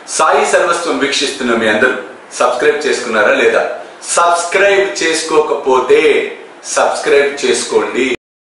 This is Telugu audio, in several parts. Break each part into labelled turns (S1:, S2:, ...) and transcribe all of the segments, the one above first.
S1: సాయి సర్వస్వం వీక్షిస్తున్న మీ అందరూ సబ్స్క్రైబ్ చేసుకున్నారా లేదా సబ్స్క్రైబ్ చేసుకోకపోతే సబ్స్క్రైబ్ చేసుకోండి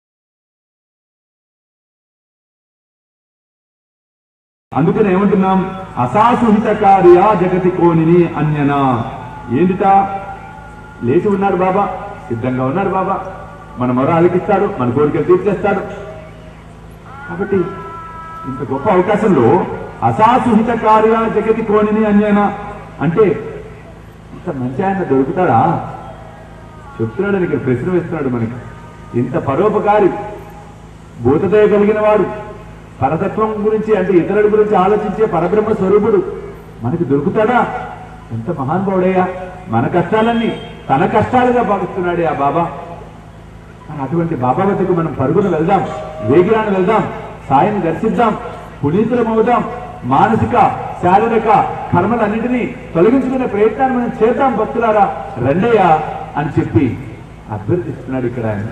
S2: అందుకని ఏమంటున్నాం అసాసుహిత కార్య జగతి కోనిని అన్యనా ఏంటిట లేచి ఉన్నాడు బాబా సిద్ధంగా ఉన్నాడు బాబా మన మొర ఆలకిస్తాడు మన కోరికలు తీర్చేస్తాడు కాబట్టి ఇంత గొప్ప అవకాశంలో అసాసుహిత కార్య జగతి కోనిని అన్యనా అంటే ఇంత మంచి ఆయన దొరుకుతాడా చెప్తున్నాడు ఇక్కడ ప్రశ్న వేస్తున్నాడు మనకి ఇంత పరోపకారి భూతదయ కలిగిన వాడు పరతత్వం గురించి అంటే ఇతరుల గురించి ఆలోచించే పరబ్రహ్మ స్వరూపుడు మనకి దొరుకుతాడా ఎంత మహానుభావుడయ్యా మన కష్టాలన్నీ తన కష్టాలుగా భావిస్తున్నాడే ఆ బాబా మరి అటువంటి బాబా వద్దకు మనం పరుగున వెళ్దాం వేగిరాన్ని వెళ్దాం సాయం దర్శిద్దాం పునీతులం అవుదాం మానసిక శారీరక కర్మలన్నింటినీ తొలగించుకునే ప్రయత్నాన్ని మనం చేద్దాం భక్తులారా రండయ్యా అని చెప్పి అభ్యర్థిస్తున్నాడు ఇక్కడ ఆయన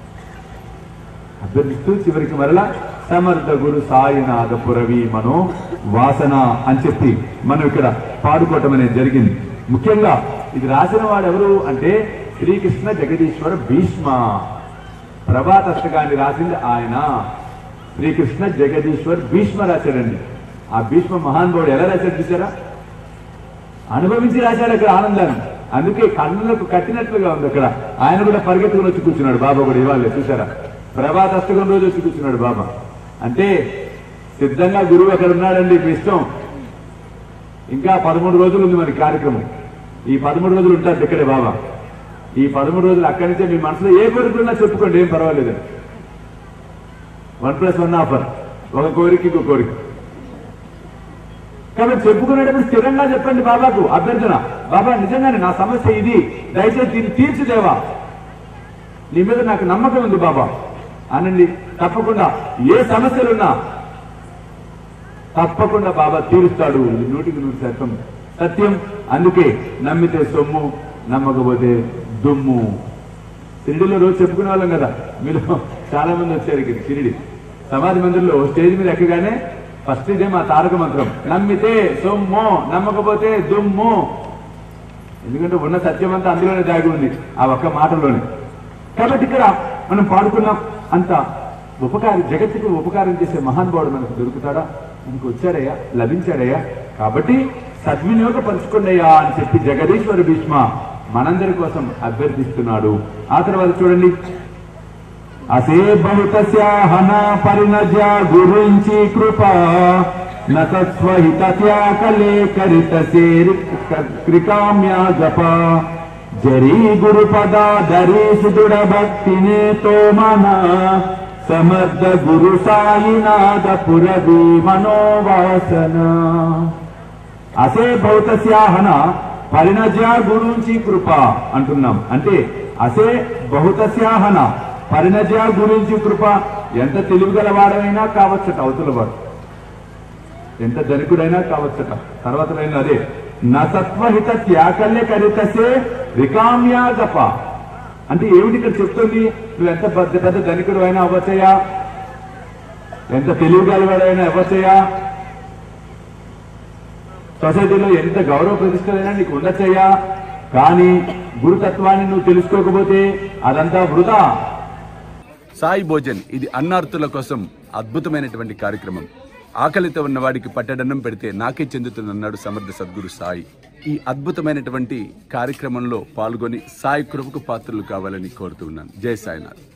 S2: అభ్యర్థిస్తూ చివరికి మరలా సమర్థ గురు సాయినాథ పురవి మనో వాసన అని చెప్పి మనం ఇక్కడ పాడుకోవటం అనేది జరిగింది ముఖ్యంగా ఇది రాసిన వాడు ఎవరు అంటే శ్రీకృష్ణ జగదీశ్వర భీష్మ ప్రభాత అష్టకాన్ని రాసింది ఆయన శ్రీకృష్ణ జగదీశ్వర్ భీష్మ రాశాడండి ఆ భీష్మ మహానుభావుడు ఎలా రాశాడు చూసారా అనుభవించి రాశాడు అక్కడ ఆనందాన్ని అందుకే కన్నులకు కట్టినట్లుగా ఉంది అక్కడ ఆయన కూడా పరిగెత్తుకుని వచ్చి కూర్చున్నాడు బాబా కూడా ఇవాళ చూసారా ప్రభాత అష్టకం రోజు వచ్చి కూర్చున్నాడు బాబా అంటే సిద్ధంగా గురువు అక్కడ ఉన్నాడండి మీ ఇష్టం ఇంకా పదమూడు రోజులు ఉంది మరి కార్యక్రమం ఈ పదమూడు రోజులు ఉంటారు ఇక్కడే బాబా ఈ పదమూడు రోజులు అక్కడి నుంచే మీ మనసులో ఏ కోరికలున్నా చెప్పుకోండి ఏం పర్వాలేదు వన్ ప్లస్ వన్ ఆఫర్ ఒక కోరిక ఇంకో కోరిక కాబట్టి చెప్పుకునేటప్పుడు స్థిరంగా చెప్పండి బాబాకు అభ్యర్థన బాబా నిజంగానే నా సమస్య ఇది దయచేసి దీన్ని తీర్చిదేవా నీ మీద నాకు నమ్మకం ఉంది బాబా అనండి తప్పకుండా ఏ సమస్యలున్నా తప్పకుండా బాబా తీరుస్తాడు ఇది నూటికి నూరు శాతం సత్యం అందుకే నమ్మితే సొమ్ము నమ్మకపోతే దుమ్ము షిరిడిలో రోజు చెప్పుకునే వాళ్ళం కదా మీరు చాలా మంది వచ్చారు ఇక్కడ షిరిడి సమాధి మందిరంలో స్టేజ్ మీద ఎక్కగానే ఫస్ట్ ఇదే మా తారక మంత్రం నమ్మితే సొమ్ము నమ్మకపోతే దుమ్ము ఎందుకంటే ఉన్న సత్యం అంతా అందులోనే దాగి ఉంది ఆ ఒక్క మాటలోనే కాబట్టి ఇక్కడ మనం పాడుకున్నాం అంత ఉపకారి జగత్తుకు ఉపకారం చేసే మహానుభావుడు మనకు దొరుకుతాడా మనకు వచ్చాడయ్యా లభించాడయ్యా కాబట్టి సద్వినియోగపరచుకోండియ్యా అని చెప్పి జగదీశ్వర భీష్మ మనందరి కోసం అభ్యర్థిస్తున్నాడు ఆ తర్వాత చూడండి అసే బహుతస్యాహన పరిణజ గురించి కృప నతస్వహితత్యాకలే కరితసే క్రికామ్యా జప జరీ గురు పదా దరీసుదుడ భక్తినే తో మన సమర్థ గురు సాయినాథ పురవి మనోవాసన అసే భౌతస్యాహన పరిణజ గురించి కృప అంటున్నాం అంటే అసే బహుతస్యాహన పరిణజ గురించి కృప ఎంత తెలివిగల వాడైనా కావచ్చట అవతల వాడు ఎంత ధనికుడైనా కావచ్చట తర్వాత లైన్ అదే నసత్వహిత త్యాకల్య కరితసే రికామ్యా గప అంటే ఏమిటి ఇక్కడ చెప్తుంది నువ్వు ఎంత పెద్ద పెద్ద ధనికుడు అయినా అవ్వచ్చయ్యా ఎంత తెలివిగలవాడైనా అవ్వచ్చయ్యా సొసైటీలో ఎంత గౌరవ ప్రతిష్టలైనా నీకు ఉండొచ్చయ్యా కానీ గురుతత్వాన్ని నువ్వు తెలుసుకోకపోతే అదంతా వృధా
S1: సాయి భోజన్ ఇది అన్నార్తుల కోసం అద్భుతమైనటువంటి కార్యక్రమం ఆకలితో ఉన్న వాడికి పట్టడన్నం పెడితే నాకే చెందుతుందన్నాడు సమర్థ సద్గురు సాయి ఈ అద్భుతమైనటువంటి కార్యక్రమంలో పాల్గొని సాయి కృపకు పాత్రలు కావాలని కోరుతూ ఉన్నాను జై సాయినాథ్